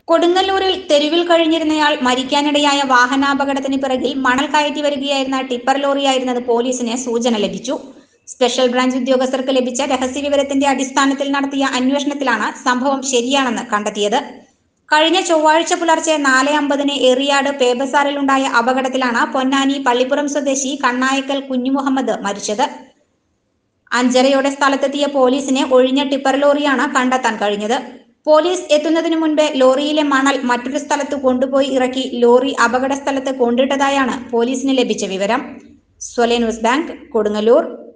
കൊടുങ്ങല്ലൂരിൽ തെരുവിൽ കഴിഞ്ഞിരുന്നയാൾ മരിക്കാനിടയായ വാഹനാപകടത്തിന് പിറകിൽ മണൽ കയറ്റി വരികയായിരുന്ന ടിപ്പർ ലോറിയായിരുന്നത് പോലീസിന് സൂചന ലഭിച്ചു സ്പെഷ്യൽ ബ്രാഞ്ച് ഉദ്യോഗസ്ഥർക്ക് ലഭിച്ച രഹസ്യവിവരത്തിന്റെ അടിസ്ഥാനത്തിൽ നടത്തിയ അന്വേഷണത്തിലാണ് സംഭവം ശരിയാണെന്ന് കണ്ടെത്തിയത് കഴിഞ്ഞ ചൊവ്വാഴ്ച പുലർച്ചെ നാല് അമ്പതിന് എറിയാട് പേബസാറിലുണ്ടായ അപകടത്തിലാണ് പൊന്നാനി പള്ളിപ്പുറം സ്വദേശി കണ്ണായക്കൽ കുഞ്ഞുമുഹമ്മദ് മരിച്ചത് അഞ്ചരയോടെ സ്ഥലത്തെത്തിയ പോലീസിനെ ഒഴിഞ്ഞ ടിപ്പർ ലോറിയാണ് കണ്ടെത്താൻ കഴിഞ്ഞത് പോലീസ് എത്തുന്നതിനു മുൻപേ ലോറിയിലെ മണൽ മറ്റൊരു സ്ഥലത്ത് കൊണ്ടുപോയി ഇറക്കി ലോറി അപകട സ്ഥലത്ത് കൊണ്ടിട്ടതായാണ് പോലീസിന് ലഭിച്ച വിവരം സ്വലെ ന്യൂസ് ബാങ്ക് കൊടുങ്ങല്ലൂർ